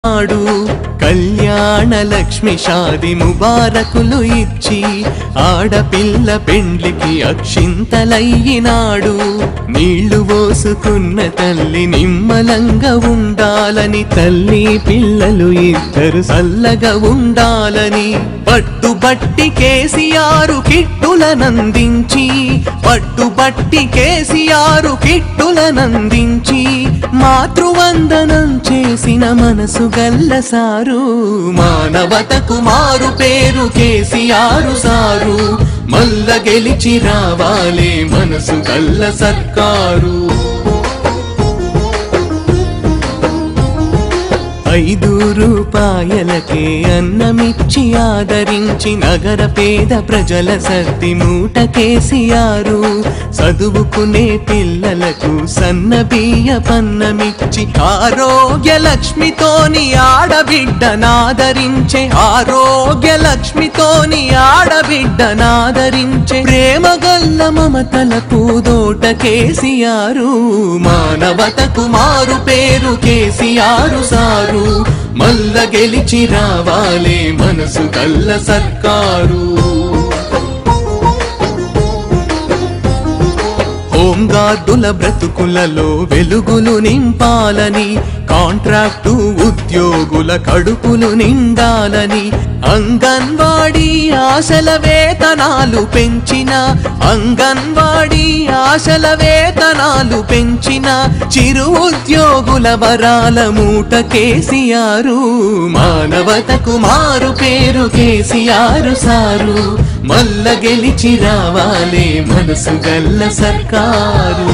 నాడు కళ్యాణ లక్ష్మి షాది ముబారకులు ఇచ్చి ఆడపిల్ల పెండ్లికి అక్షింతలయ్యినాడు నీళ్లు పోసుకున్న తల్లి నిమ్మలంగా ఉండాలని తల్లి పిల్లలు ఇద్దరు చల్లగా ఉండాలని పట్టుబట్టి కేసీఆర్ కిట్టులనందించి పట్టుబట్టి కేసీఆర్ కిట్టులనందించి మాతృవందనం చేసిన మనసు గల్ల సారు మానవతకు మారు పేరు కేసీఆర్ సారు మల్ల గెలిచి రావాలే మనసు గల్ల సర్కారు ఐదు రూపాయలకే అన్నమిచ్చి ఆదరించి నగర పేద ప్రజల సర్ది మూట కేసీఆరు చదువుకునే పిల్లలకు సన్న బియ్య పన్నమిచ్చి ఆరోగ్య లక్ష్మితోని ఆడబిడ్డ నాదరించే ఆరోగ్య లక్ష్మితోని ఆడబిడ్డ నాదరించే ప్రేమ గల్ల మమతల పూదోట కేసీఆరు మానవతకు మారు పేరు కేసీఆరు సారు మల్ల గెలిచి రావాలే మనసు గల్ల సర్కారు హోంగార్డుల బ్రతుకులలో వెలుగులు నింపాలని కాంట్రాక్టు ఉద్యోగుల కడుపులు నిండాలని అంగన్వాడీ ఆశల వేతనాలు పెంచిన అంగన్వాడీ ఆశల వేతనాలు పెంచిన చిరు ఉద్యోగుల వరాల మూట కేసీఆరు మానవతకు మారు పేరు కేసీఆరు సారు మల్ల గెలిచి రావాలే మనసు గల్ల సర్కారు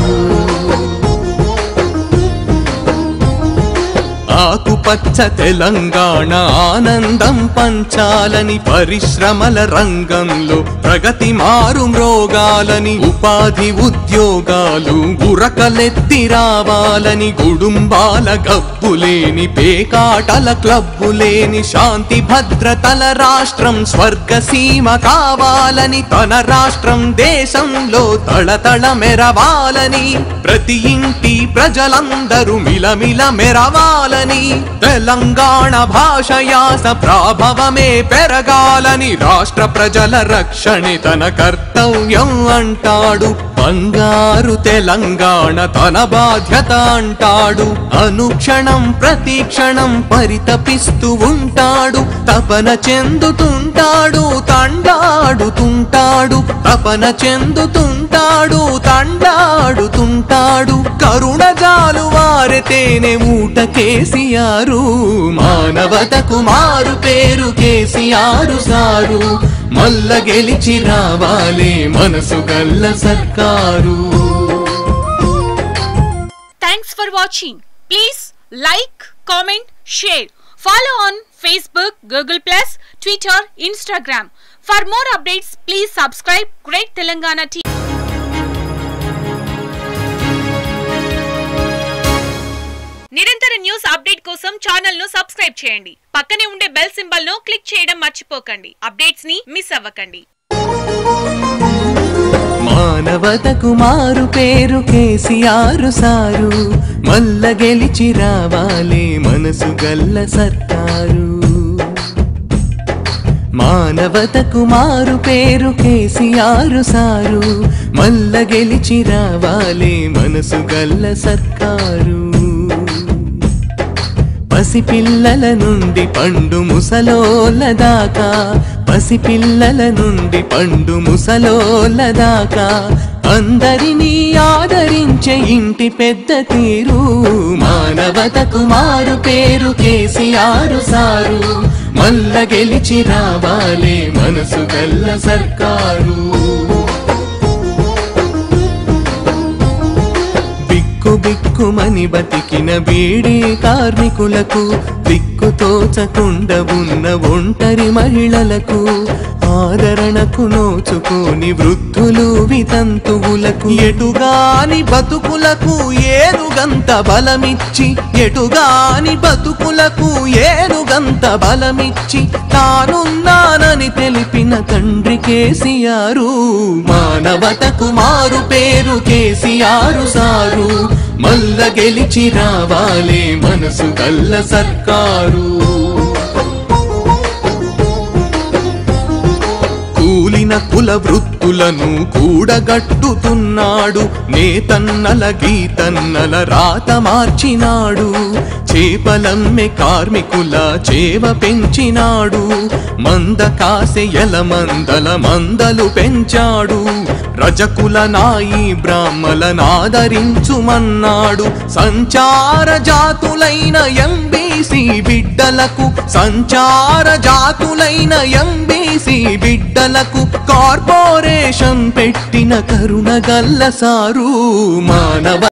ఆకుపచ్చ తెలంగాణ ఆనందం పంచాలని పరిశ్రమల రంగంలో ప్రగతి మారు మ్రోగాలని ఉపాధి ఉద్యోగాలు ఉరకలెత్తి రావాలని కుటుంబాల గబ్బులేని పేకాటల క్లబ్బులేని శాంతి భద్రతల రాష్ట్రం స్వర్గసీమ కావాలని తన రాష్ట్రం దేశంలో తళతళ మెరవాలని ప్రతి ఇంటి ప్రజలందరూ మిలమిల మెరవాలని తెలంగాణ భాష యాస ప్రాభవమే పెరగాలని రాష్ట్ర ప్రజల రక్షణే తన కర్తవ్యం అంటాడు బంగారు తెలంగాణ తన బాధ్యత అంటాడు అనుక్షణం ప్రతి క్షణం పరితపిస్తూ ఉంటాడు తపన చెందుతుంటాడు తండాడుతుంటాడు తపన చెందుతుంటాడు తండాడుతుంటాడు కరుణజాలు వారితేనే మూట కేసీఆరు మానవతకు మారు పేరు కేసీఆరు సారు మల్ల గెలిచి రావాలే మనసు గల్ల సర్కారు Thanks for watching. Please like, comment, share. Follow on Facebook, Google Plus, Twitter, Instagram. For more updates, please subscribe Great Telangana TV. నిరంతర న్యూస్ అప్డేట్ కోసం ఛానల్ ను సబ్స్క్రైబ్ చేయండి పక్కనే ఉండే బెల్ సింబల్ ను క్లిక్ చేయడం మర్చిపోకండి అప్డేట్స్ ని మిస్ అవ్వకండి మానవతకు మారు పేరు కేసీఆర్ సారు మల్ల గెలిచి రావాలే మనసు గల్ల సర్కారు మానవతకు మారు పేరు కేసీఆర్ సారు మల్ల గెలిచి రావాలే మనసు గల్ల సర్కారు పసిపిల్లల నుండి పండు ముసలోల దాకా పసిపిల్లల నుండి పండు ముసలోల దాకా అందరినీ ఆదరించే ఇంటి పెద్ద తీరు మానవతకు మారు పేరు కేసీఆర్ సారు మల్ల గెలిచి రావాలే మనసు గల్ల సర్కారు బిక్కు బిక్కుమని బతికిన బీడీ కార్మికులకు దిక్కు తోచకుండా ఉన్న ఒంటరి మహిళలకు ఆదరణకు నోచుకోని వృద్ధులు వితంతువులకు ఎటుగాని బతుకులకు ఏనుగంత బలమిచ్చి ఎటుగాని బతుకులకు ఏనుగంత బలమిచ్చి తానున్నానని అని తెలిపిన తండ్రి కేసీఆరు మానవతకు మారు పేరు కేసీఆరు సారు మల్ల గెలిచి రావాలే మనసు గల్ల సర్కారు కూలిన కుల వృత్తులను కూడగట్టుతున్నాడు నేతన్నల గీతన్నల రాత మార్చినాడు చేపలమ్మె కార్మికుల చేవ పెంచినాడు మంద కాసెయల మందల మందలు పెంచాడు రజకుల నాయి బ్రాహ్మల నాదరించుమన్నాడు సంచార జాతులైన ఎంబీసీ బిడ్డలకు సంచార జాతులైన ఎంబీసీ బిడ్డలకు కార్పొరేషన్ పెట్టిన కరుణ గల్ల సారు మానవ